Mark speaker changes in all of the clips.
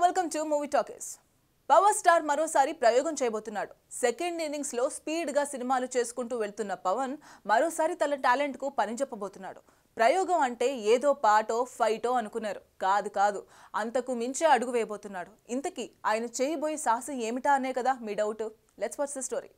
Speaker 1: welcome to movie talkies power star మరోసారి ప్రయోగం చేయబోతున్నాడు సెకండ్ ఇన్నింగ్స్ లో స్పీడ్ గా సినిమాలు చేసుకుంటూ వెళ్తున్న పవన్ మరోసారి తన టాలెంట్ కు పని చెప్పబోతున్నాడు ప్రయోగం అంటే ఏదో పాటో ఫైటో అనుకున్నారు కాదు కాదు అంతకు మించే అడుగు వేయబోతున్నాడు ఇంతకీ ఆయన చేయబోయే సాహసం ఏమిటా అనే కదా మీ doubt let's what's the story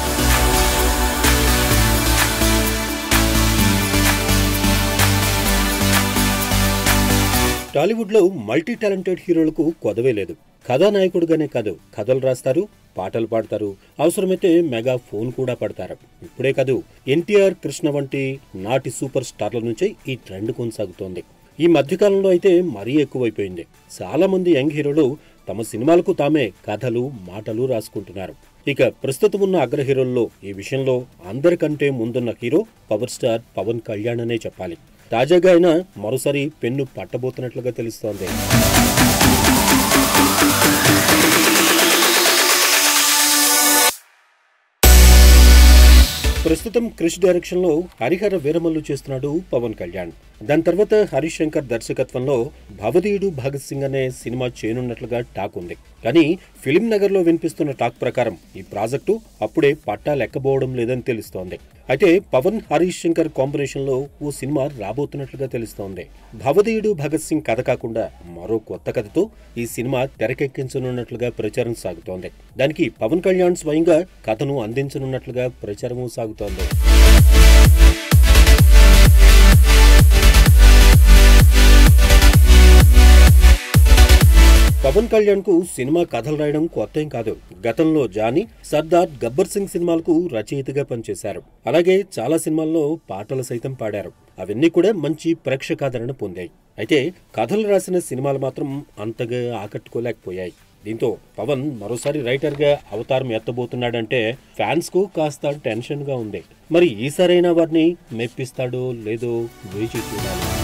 Speaker 2: టాలీవుడ్లో మల్టీ టాలెంటెడ్ హీరోలకు కొదవే లేదు కథానాయకుడుగానే కాదు కథలు రాస్తారు పాటలు పాడతారు అవసరమైతే మెగా ఫోన్ కూడా పడతారు ఇప్పుడే కాదు ఎన్టీఆర్ కృష్ణ వంటి నాటి సూపర్ స్టార్ల నుంచే ఈ ట్రెండ్ కొనసాగుతోంది ఈ మధ్యకాలంలో అయితే మరీ ఎక్కువైపోయింది చాలా మంది యంగ్ హీరోలు తమ సినిమాలకు తామే కథలు మాటలు రాసుకుంటున్నారు ఇక ప్రస్తుతం ఉన్న అగ్ర హీరోల్లో ఈ విషయంలో అందరికంటే ముందున్న hero power star Pavan Kalyan అనే చెప్పాలి తాజాగా ఆయన మరోసారి పెన్ను పట్టబోతున్నట్లుగా తెలుస్తోంది ప్రస్తుతం క్రిష్ డైరెక్షన్ లో హరిహర వీరమల్లు చేస్తున్నాడు పవన్ కళ్యాణ్ దాని తర్వాత హరీష్ శంకర్ దర్శకత్వంలో భవదీయుడు భగత్ సింగ్ అనే సినిమా చేయనున్నట్లుగా టాక్ ఉంది కానీ ఫిలిం నగర్ లో వినిపిస్తున్న టాక్ ప్రకారం ఈ ప్రాజెక్టు అప్పుడే పట్టా లెక్కబోవడం లేదని తెలుస్తోంది అయితే పవన్ హరీష్ శంకర్ కాంబినేషన్ లో ఓ సినిమా రాబోతున్నట్లుగా తెలుస్తోంది భవదీయుడు భగత్ సింగ్ కథ కాకుండా మరో కొత్త కథతో ఈ సినిమా తెరకెక్కించనున్నట్లుగా ప్రచారం సాగుతోంది దానికి పవన్ కళ్యాణ్ స్వయంగా కథను అందించనున్నట్లుగా ప్రచారము సాగుతోంది పవన్ కళ్యాణ్ కు సినిమా కథలు రాయడం కొత్త ఏం కాదు గతంలో జానీ సర్దార్ గబ్బర్ సింగ్ సినిమాలకు రచయితగా పనిచేశారు అలాగే చాలా సినిమాల్లో పాటలు సైతం పాడారు అవన్నీ కూడా మంచి ప్రేక్షకాదరణ పొందాయి అయితే కథలు రాసిన సినిమాలు మాత్రం అంతగా ఆకట్టుకోలేకపోయాయి దీంతో పవన్ మరోసారి రైటర్ గా అవతారం ఎత్తబోతున్నాడంటే ఫ్యాన్స్ కు కాస్త టెన్షన్ గా ఉంది మరి ఈసారైనా వారిని మెప్పిస్తాడో లేదో వేచి చూడాలి